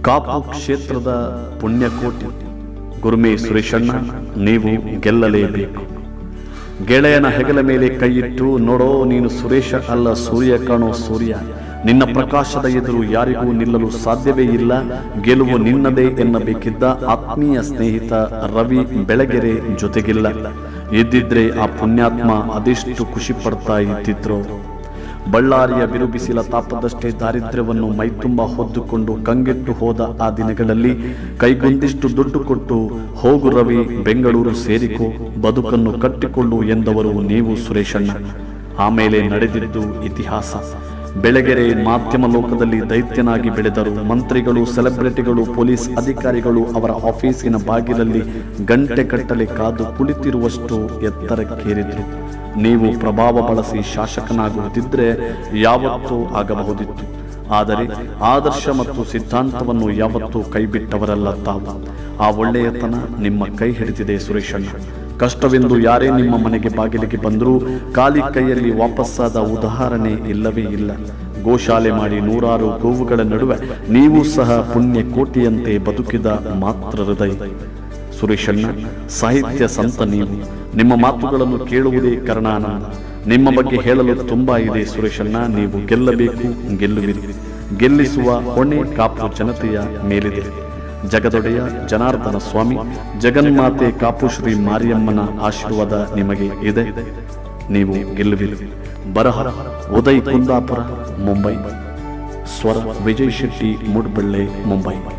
ಕಾಪು ಕ್ಷೇತ್ರದ ಪುಣ್ಯಕೋಟಿ ಗುರುಮೆ ಸುರೇಶಣ್ಣ ನೀವು ಗೆಲ್ಲಲೇಬೇಕು ಗೆಳೆಯನ ಹೆಗಲ ಮೇಲೆ ಕೈಯಿಟ್ಟು ನೋಡೋ ನೀನು ಸುರೇಶ ಅಲ್ಲ ಸೂರ್ಯ ಕಾಣೋ ಸೂರ್ಯ ನಿನ್ನ ಪ್ರಕಾಶದ ಎದುರು ಯಾರಿಗೂ ನಿಲ್ಲಲು ಸಾಧ್ಯವೇ ಇಲ್ಲ ಗೆಲುವು ನಿನ್ನದೇ ಎನ್ನಬೇಕಿದ್ದ ಆತ್ಮೀಯ ಸ್ನೇಹಿತ ರವಿ ಬೆಳಗೆರೆ ಜೊತೆಗಿಲ್ಲ ಇದ್ದಿದ್ರೆ ಆ ಪುಣ್ಯಾತ್ಮ ಅದೆಷ್ಟು ಖುಷಿ ಪಡ್ತಾ ಇದ್ದಿದ್ರು ಬಳ್ಳಾರಿಯ ಬಿರುಬಿಸಿಲ ತಾಪದಷ್ಟೇ ದಾರಿದ್ರ್ಯವನ್ನು ಮೈತುಂಬ ಹೊದ್ದುಕೊಂಡು ಕಂಗೆಟ್ಟು ಹೋದ ಆ ದಿನಗಳಲ್ಲಿ ಕೈಗೊಂದಿಷ್ಟು ದುಡ್ಡು ಕೊಟ್ಟು ಹೋಗು ರವಿ ಬೆಂಗಳೂರು ಸೇರಿಕೋ ಬದುಕನ್ನು ಕಟ್ಟಿಕೊಳ್ಳು ಎಂದವರು ನೀವು ಸುರೇಶಣ್ಣ ಆಮೇಲೆ ನಡೆದಿದ್ದು ಇತಿಹಾಸ ಬೆಳಗೆರೆ ಮಾಧ್ಯಮ ಲೋಕದಲ್ಲಿ ದೈತ್ಯನಾಗಿ ಬೆಳೆದರು ಮಂತ್ರಿಗಳು ಸೆಲೆಬ್ರಿಟಿಗಳು ಪೊಲೀಸ್ ಅಧಿಕಾರಿಗಳು ಅವರ ಆಫೀಸಿನ ಬಾಗಿಲಲ್ಲಿ ಗಂಟೆ ಕಟ್ಟಲೆ ಕಾದು ಕುಳಿತಿರುವಷ್ಟು ಎತ್ತರಕ್ಕೇರಿದ್ರು ನೀವು ಪ್ರಭಾವ ಬಳಸಿ ಶಾಸಕನಾಗುವುದಿದ್ರೆ ಯಾವತ್ತೂ ಆಗಬಹುದಿತ್ತು ಆದರೆ ಆದರ್ಶ ಮತ್ತು ಸಿದ್ಧಾಂತವನ್ನು ಯಾವತ್ತೂ ಕೈಬಿಟ್ಟವರಲ್ಲ ತಾವು ಆ ಒಳ್ಳೆಯತನ ನಿಮ್ಮ ಕೈ ಹಿಡಿದಿದೆ ಸುರೇಶಣ್ಣ ಕಷ್ಟವೆಂದು ಯಾರೇ ನಿಮ್ಮ ಮನೆಗೆ ಬಾಗಿಲಿಗೆ ಬಂದರೂ ಖಾಲಿ ಕೈಯಲ್ಲಿ ವಾಪಸ್ಸಾದ ಉದಾಹರಣೆ ಇಲ್ಲವೇ ಇಲ್ಲ ಗೋಶಾಲೆ ಮಾಡಿ ನೂರಾರು ಗೋವುಗಳ ನಡುವೆ ನೀವು ಸಹ ಪುಣ್ಯ ಕೋಟಿಯಂತೆ ಬದುಕಿದ ಮಾತ್ರ ಹೃದಯ ಸುರೇಶಣ್ಣ ಸಾಹಿತ್ಯ ಸಂತ ನೀವು ನಿಮ್ಮ ಮಾತುಗಳನ್ನು ಕೇಳುವುದೇ ಕರ್ಣಾನಂದ ನಿಮ್ಮ ಬಗ್ಗೆ ಹೇಳಲು ತುಂಬಾ ಇದೆ ಸುರೇಶಣ್ಣ ನೀವು ಗೆಲ್ಲಬೇಕು ಗೆಲ್ಲುವಿರಿ ಗೆಲ್ಲಿಸುವ ಹೊಣೆ ಕಾಪು ಜನತೆಯ ಮೇಲಿದೆ ಜಗದೊಡೆಯ ಜನಾರ್ದನ ಸ್ವಾಮಿ ಜಗನ್ಮಾತೆ ಕಾಪು ಶ್ರೀ ಮಾರಿಯಮ್ಮನ ಆಶೀರ್ವಾದ ನಿಮಗೆ ಇದೆ ನೀವು ಗೆಲ್ಲುವಿರಿ ಬರಹ ಉದಯ್ ಕುಂದಾಪುರ ಮುಂಬೈ ಸ್ವರ ವಿಜಯ್ ಶೆಟ್ಟಿ ಮೂಡ್ಬಳ್ಳೆ ಮುಂಬೈ